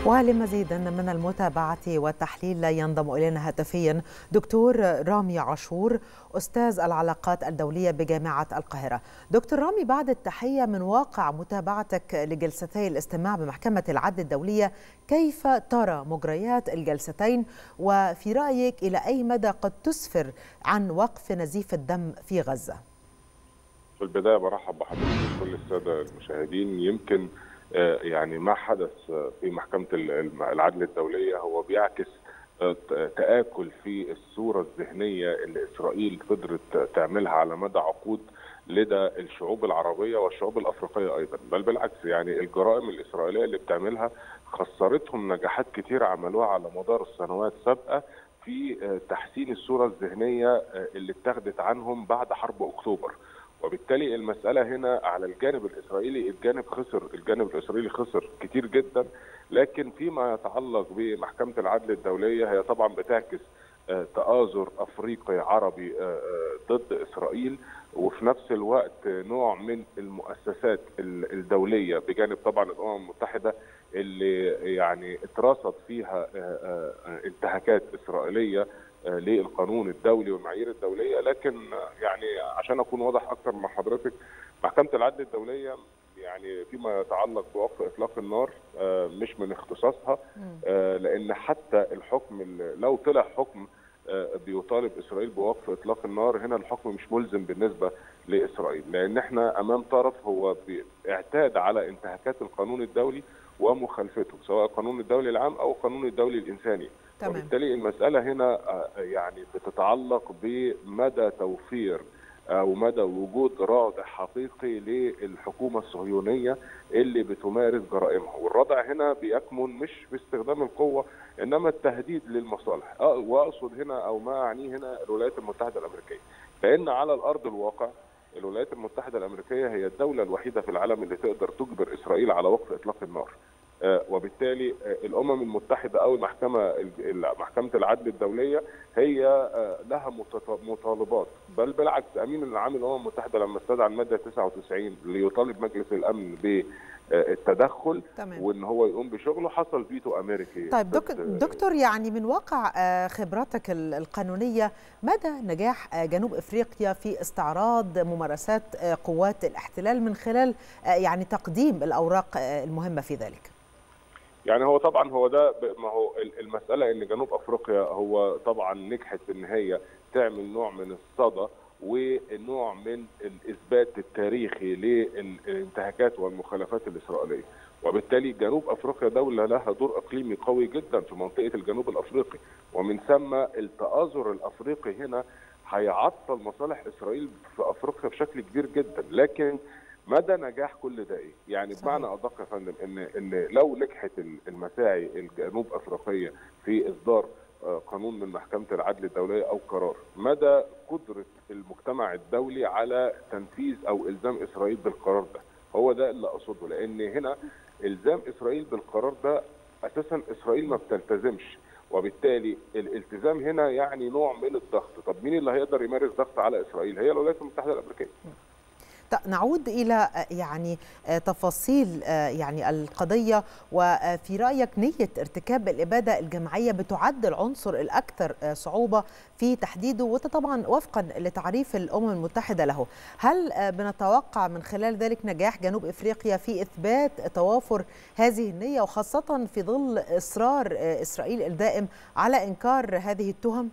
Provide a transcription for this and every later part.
ولمزيد من المتابعة والتحليل ينضم إلينا هاتفيا دكتور رامي عاشور أستاذ العلاقات الدولية بجامعة القاهرة دكتور رامي بعد التحية من واقع متابعتك لجلستي الاستماع بمحكمة العدل الدولية كيف ترى مجريات الجلستين وفي رأيك إلى أي مدى قد تسفر عن وقف نزيف الدم في غزة في البداية برحب بحضرتك وكل السادة المشاهدين يمكن يعني ما حدث في محكمة العدل الدولية هو بيعكس تآكل في الصورة الذهنية اللي إسرائيل قدرت تعملها على مدى عقود لدى الشعوب العربية والشعوب الأفريقية أيضا بل بالعكس يعني الجرائم الإسرائيلية اللي بتعملها خسرتهم نجاحات كتير عملوها على مدار السنوات السابقة في تحسين الصورة الذهنية اللي اتخذت عنهم بعد حرب أكتوبر وبالتالي المسألة هنا على الجانب الإسرائيلي الجانب خسر الجانب الإسرائيلي خسر كتير جدا لكن فيما يتعلق بمحكمة العدل الدولية هي طبعا بتعكس تآزر أفريقي عربي ضد إسرائيل وفي نفس الوقت نوع من المؤسسات الدولية بجانب طبعا الأمم المتحدة اللي يعني اترصد فيها انتهاكات إسرائيلية للقانون الدولي والمعايير الدوليه لكن يعني عشان اكون واضح اكثر مع حضرتك محكمه العدل الدوليه يعني فيما يتعلق بوقف اطلاق النار مش من اختصاصها لان حتى الحكم لو طلع حكم بيطالب اسرائيل بوقف اطلاق النار هنا الحكم مش ملزم بالنسبه لاسرائيل لان احنا امام طرف هو اعتاد على انتهاكات القانون الدولي ومخالفته سواء القانون الدولي العام او القانون الدولي الانساني تمام. وبالتالي المسألة هنا يعني بتتعلق بمدى توفير أو مدى وجود رادع حقيقي للحكومة الصهيونية اللي بتمارس جرائمها والردع هنا بيكمن مش باستخدام القوة إنما التهديد للمصالح وأقصد هنا أو ما أعنيه هنا الولايات المتحدة الأمريكية لأن على الأرض الواقع الولايات المتحدة الأمريكية هي الدولة الوحيدة في العالم اللي تقدر تجبر إسرائيل على وقف إطلاق النار وبالتالي الامم المتحده او المحكمه محكمه العدل الدوليه هي لها مطالبات بل بالعكس امين العام الامم المتحده لما استدعى الماده 99 ليطالب مجلس الامن بالتدخل تمام. وان هو يقوم بشغله حصل فيتو امريكي طيب دك دكتور يعني من واقع خبراتك القانونيه مدى نجاح جنوب افريقيا في استعراض ممارسات قوات الاحتلال من خلال يعني تقديم الاوراق المهمه في ذلك يعني هو طبعا هو ده ما هو المساله ان جنوب افريقيا هو طبعا نجحت ان هي تعمل نوع من الصدى ونوع من الاثبات التاريخي للانتهاكات والمخالفات الاسرائيليه وبالتالي جنوب افريقيا دوله لها دور اقليمي قوي جدا في منطقه الجنوب الافريقي ومن ثم التآزر الافريقي هنا هيعطل مصالح اسرائيل في افريقيا بشكل كبير جدا لكن مدى نجاح كل ده ايه؟ يعني بمعنى ادق يا فندم ان ان لو نجحت المساعي الجنوب افريقيه في اصدار قانون من محكمه العدل الدوليه او قرار، مدى قدره المجتمع الدولي على تنفيذ او الزام اسرائيل بالقرار ده، هو ده اللي اقصده لان هنا الزام اسرائيل بالقرار ده اساسا اسرائيل ما بتلتزمش وبالتالي الالتزام هنا يعني نوع من الضغط، طب مين اللي هيقدر يمارس ضغط على اسرائيل؟ هي الولايات المتحده الامريكيه. نعود الى يعني تفاصيل يعني القضيه وفي رايك نيه ارتكاب الاباده الجماعيه بتعد العنصر الاكثر صعوبه في تحديده وده طبعا وفقا لتعريف الامم المتحده له هل بنتوقع من خلال ذلك نجاح جنوب افريقيا في اثبات توافر هذه النيه وخاصه في ظل اصرار اسرائيل الدائم على انكار هذه التهم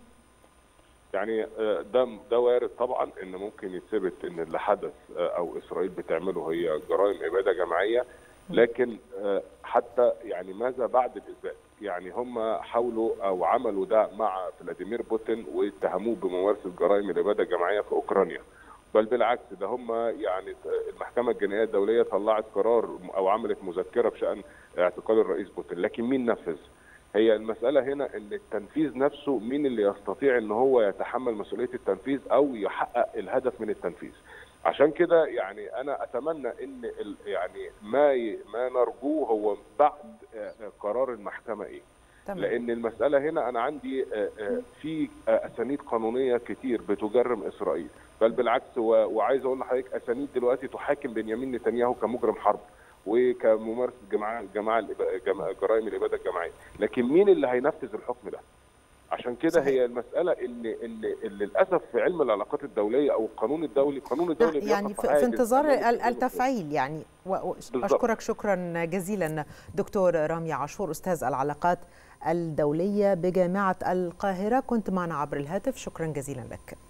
يعني ده ده وارد طبعا ان ممكن يثبت ان اللي حدث او اسرائيل بتعمله هي جرائم اباده جماعيه لكن حتى يعني ماذا بعد الاثبات؟ يعني هم حاولوا او عملوا ده مع فلاديمير بوتين واتهموه بممارسه جرائم الاباده الجماعيه في اوكرانيا بل بالعكس ده هم يعني المحكمه الجنائيه الدوليه طلعت قرار او عملت مذكره بشان اعتقال الرئيس بوتين لكن مين نفذ؟ هي المسألة هنا إن التنفيذ نفسه مين اللي يستطيع إن هو يتحمل مسؤولية التنفيذ أو يحقق الهدف من التنفيذ. عشان كده يعني أنا أتمنى إن يعني ما ما نرجوه هو بعد قرار المحكمة إيه. تمام. لأن المسألة هنا أنا عندي في أسانيد قانونية كتير بتجرم إسرائيل، بل بالعكس وعايز أقول لحضرتك أسانيد دلوقتي تحاكم بنيامين نتنياهو كمجرم حرب. وكممارسه جماعه جماعه جرائم الاباده الجماعيه لكن مين اللي هينفذ الحكم ده عشان كده هي المساله اللي, اللي, اللي للاسف في علم العلاقات الدوليه او القانون الدولي القانون الدولي يعني في, في انتظار التفعيل يعني اشكرك شكرا جزيلا دكتور رامي عاشور استاذ العلاقات الدوليه بجامعه القاهره كنت معنا عبر الهاتف شكرا جزيلا لك